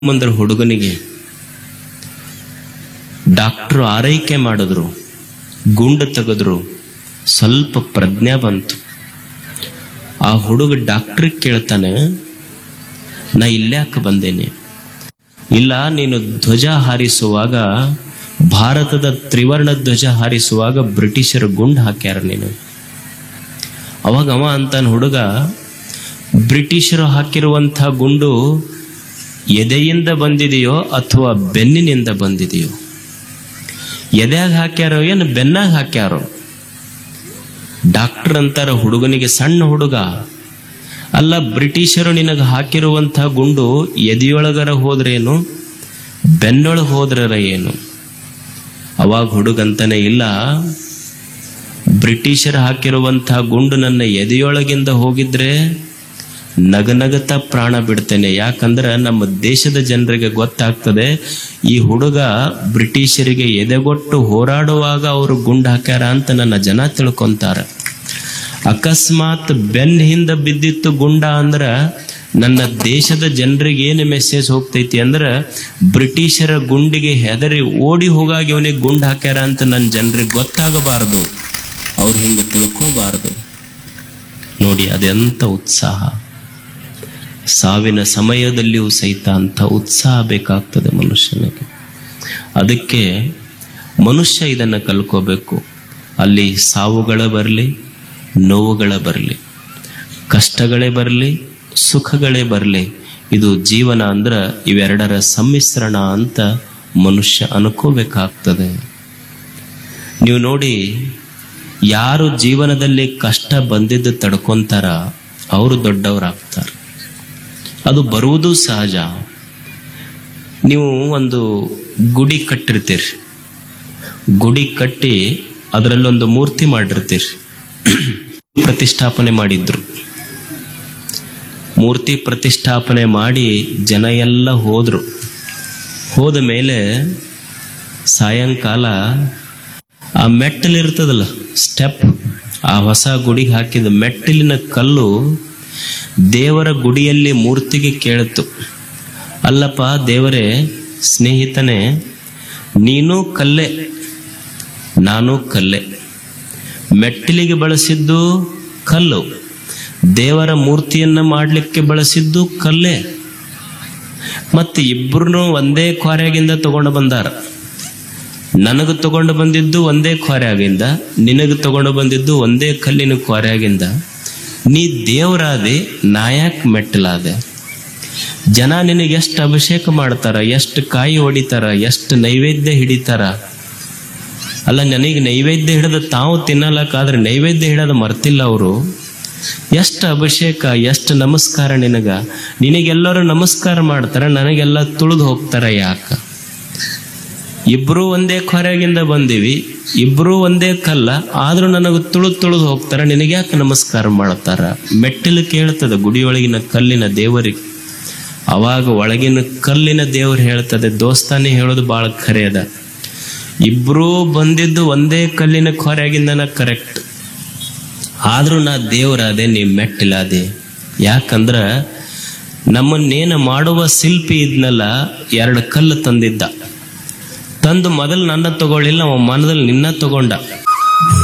ಮುಂದ್ರ ಹುಡುಗನಿಗೆ ಡಾಕ್ಟ್ರು ಆರೈಕೆ ಮಾಡಿದ್ರು ಗುಂಡು ತೆಗೆದ್ರು ಸ್ವಲ್ಪ ಪ್ರಜ್ಞೆ ಬಂತು ಆ ಹುಡುಗ ಡಾಕ್ಟ್ರಿಗೆ ಕೇಳ್ತಾನೆ ನಾ ಇಲ್ಯಾಕೆ ಬಂದೇನೆ ಇಲ್ಲ ನೀನು ಧ್ವಜ ಹಾರಿಸುವಾಗ ಭಾರತದ ತ್ರಿವರ್ಣ ಧ್ವಜ ಹಾರಿಸುವಾಗ ಬ್ರಿಟಿಷರು ಗುಂಡು ಹಾಕ್ಯಾರ ನೀನು ಅವಾಗ ಅವ ಅಂತಾನ ಹುಡುಗ ಬ್ರಿಟಿಷರು ಹಾಕಿರುವಂಥ ಗುಂಡು ಎದೆಯಿಂದ ಬಂದಿದೆಯೋ ಅಥವಾ ಬೆನ್ನಿನಿಂದ ಬಂದಿದೆಯೋ ಎದೆಯಾಗ ಹಾಕ್ಯಾರೋ ಏನು ಬೆನ್ನಾಗ ಹಾಕ್ಯಾರೋ ಡಾಕ್ಟರ್ ಅಂತಾರ ಹುಡುಗನಿಗೆ ಸಣ್ಣ ಹುಡುಗ ಅಲ್ಲ ಬ್ರಿಟಿಷರು ನಿನಗೆ ಹಾಕಿರುವಂಥ ಗುಂಡು ಎದೆಯೊಳಗರ ಹೋದ್ರೇನು ಬೆನ್ನೊಳಗೆ ಹೋದ್ರರ ಏನು ಅವಾಗ ಹುಡುಗಂತಾನೆ ಇಲ್ಲ ಬ್ರಿಟಿಷರು ಹಾಕಿರುವಂಥ ಗುಂಡು ನನ್ನ ಎದೆಯೊಳಗಿಂದ ಹೋಗಿದ್ರೆ ನಗನಗತ ಪ್ರಾಣ ಬಿಡ್ತೇನೆ ಯಾಕಂದ್ರೆ ನಮ್ಮ ದೇಶದ ಜನರಿಗೆ ಗೊತ್ತಾಗ್ತದೆ ಈ ಹುಡುಗ ಬ್ರಿಟಿಷರಿಗೆ ಎದೆಗೊಟ್ಟು ಹೋರಾಡುವಾಗ ಅವರು ಗುಂಡು ಹಾಕ್ಯಾರ ಅಂತ ನನ್ನ ಜನ ತಿಳ್ಕೊಂತಾರ ಅಕಸ್ಮಾತ್ ಬೆನ್ ಹಿಂದ ಬಿದ್ದಿತ್ತು ಗುಂಡ ಅಂದ್ರ ನನ್ನ ದೇಶದ ಜನರಿಗೆ ಏನು ಮೆಸೇಜ್ ಹೋಗ್ತೈತಿ ಅಂದ್ರ ಬ್ರಿಟಿಷರ ಗುಂಡಿಗೆ ಹೆದರಿ ಓಡಿ ಹೋಗಾಗಿ ಅವನಿಗೆ ಗುಂಡು ಹಾಕ್ಯಾರ ಅಂತ ನನ್ನ ಜನರಿಗೆ ಗೊತ್ತಾಗಬಾರದು ಅವ್ರು ಹಿಂಗೆ ತಿಳ್ಕೋಬಾರದು ನೋಡಿ ಅದೆಂತ ಉತ್ಸಾಹ ಸಾವಿನ ಸಮಯದಲ್ಲಿಯೂ ಸಹಿತ ಅಂತ ಉತ್ಸಾಹ ಬೇಕಾಗ್ತದೆ ಮನುಷ್ಯನಿಗೆ ಅದಕ್ಕೆ ಮನುಷ್ಯ ಇದನ್ನು ಕಲ್ಕೋಬೇಕು ಅಲ್ಲಿ ಸಾವುಗಳ ಬರಲಿ ನೋವುಗಳ ಬರಲಿ ಕಷ್ಟಗಳೇ ಬರಲಿ ಸುಖಗಳೇ ಬರಲಿ ಇದು ಜೀವನ ಅಂದ್ರೆ ಇವೆರಡರ ಸಮ್ಮಿಶ್ರಣ ಅಂತ ಮನುಷ್ಯ ಅನ್ಕೋಬೇಕಾಗ್ತದೆ ನೀವು ನೋಡಿ ಯಾರು ಜೀವನದಲ್ಲಿ ಕಷ್ಟ ಬಂದಿದ್ದು ತಡ್ಕೊಂತಾರ ಅವರು ದೊಡ್ಡವರಾಗ್ತಾರೆ ಅದು ಬರುವುದು ಸಹಜ ನೀವು ಒಂದು ಗುಡಿ ಕಟ್ಟಿರ್ತೀರಿ ಗುಡಿ ಕಟ್ಟಿ ಅದರಲ್ಲೊಂದು ಮೂರ್ತಿ ಮಾಡಿರ್ತೀರಿ ಪ್ರತಿಷ್ಠಾಪನೆ ಮಾಡಿದ್ರು ಮೂರ್ತಿ ಪ್ರತಿಷ್ಠಾಪನೆ ಮಾಡಿ ಜನ ಎಲ್ಲ ಹೋದ್ರು ಹೋದ ಮೇಲೆ ಸಾಯಂಕಾಲ ಆ ಮೆಟ್ಟಲಿರ್ತದಲ್ಲ ಸ್ಟೆಪ್ ಆ ಹೊಸ ಗುಡಿಗೆ ಹಾಕಿದ ಮೆಟ್ಟಲಿನ ಕಲ್ಲು ದೇವರ ಗುಡಿಯಲ್ಲಿ ಮೂರ್ತಿಗೆ ಕೇಳಿತು ಅಲ್ಲಪ್ಪ ದೇವರೇ ಸ್ನೇಹಿತನೇ ನೀನು ಕಲ್ಲೆ ನಾನು ಕಲ್ಲೆ ಮೆಟ್ಟಿಲಿಗೆ ಬಳಸಿದ್ದು ಕಲ್ಲು ದೇವರ ಮೂರ್ತಿಯನ್ನ ಮಾಡಲಿಕ್ಕೆ ಬಳಸಿದ್ದು ಕಲ್ಲೇ ಮತ್ತೆ ಇಬ್ಬರು ಒಂದೇ ಕ್ವಾರ್ಯಾಗಿಂದ ತಗೊಂಡು ಬಂದಾರ ನನಗೆ ತಗೊಂಡು ಬಂದಿದ್ದು ಒಂದೇ ಕ್ವಾರ್ಯಾಗಿಂದ ನಿನಗೆ ತಗೊಂಡು ಬಂದಿದ್ದು ಒಂದೇ ಕಲ್ಲಿನ ಕ್ವಾರ್ಯಾಗಿಂದ ನೀ ದೇವರಾದೆ ನಾಯಕ್ ಮೆಟ್ಟಲಾದೆ ಜನ ನಿನಗೆ ಎಷ್ಟು ಅಭಿಷೇಕ ಮಾಡ್ತಾರ ಎಷ್ಟು ಕಾಯಿ ಹೊಡಿತಾರ ಎಷ್ಟು ನೈವೇದ್ಯ ಹಿಡಿತಾರ ಅಲ್ಲ ನನಗೆ ನೈವೇದ್ಯ ಹಿಡಿದು ತಾವು ತಿನ್ನಲಕ್ಕಾದ್ರೆ ನೈವೇದ್ಯ ಹಿಡೋದು ಮರ್ತಿಲ್ಲ ಅವರು ಎಷ್ಟು ಅಭಿಷೇಕ ಎಷ್ಟು ನಮಸ್ಕಾರ ನಿನಗ ನಿನಗೆಲ್ಲರೂ ನಮಸ್ಕಾರ ಮಾಡ್ತಾರ ನನಗೆಲ್ಲ ತುಳಿದು ಹೋಗ್ತಾರ ಯಾಕ ಇಬ್ರು ಒಂದೇ ಕೊರೆಗಿಂದ ಬಂದೀವಿ ಇಬ್ರು ಒಂದೇ ಕಲ್ಲ ಆದ್ರೂ ನನಗೆ ತುಳಿದು ತುಳಿದು ಹೋಗ್ತಾರ ನಿನಗೆ ಯಾಕೆ ನಮಸ್ಕಾರ ಮಾಡ್ತಾರ ಮೆಟ್ಟಿಲು ಕೇಳ್ತದ ಗುಡಿಯೊಳಗಿನ ಕಲ್ಲಿನ ದೇವರಿಗೆ ಅವಾಗ ಒಳಗಿನ ಕಲ್ಲಿನ ದೇವರು ಹೇಳ್ತದೆ ದೋಸ್ತಾನೆ ಹೇಳೋದು ಬಹಳ ಖರೆ ಅದ ಇಬ್ರೂ ಬಂದಿದ್ದು ಒಂದೇ ಕಲ್ಲಿನ ಕೊರೆಗಿಂದನ ಕರೆಕ್ಟ್ ಆದ್ರೂ ನಾ ದೇವರಾದೆ ನೀ ಮೆಟ್ಟಿಲಾದೆ ಯಾಕಂದ್ರ ನಮ್ಮನ್ನೇನು ಮಾಡುವ ಶಿಲ್ಪಿ ಇದ್ನಲ್ಲ ಎರಡು ಕಲ್ಲು ತಂದಿದ್ದ ತಂದು ಮೊದಲು ನನ್ನ ತಗೊಳ್ಳಿಲ್ಲ ಅವ ಮನದಲ್ಲಿ ನಿನ್ನ ತಗೊಂಡ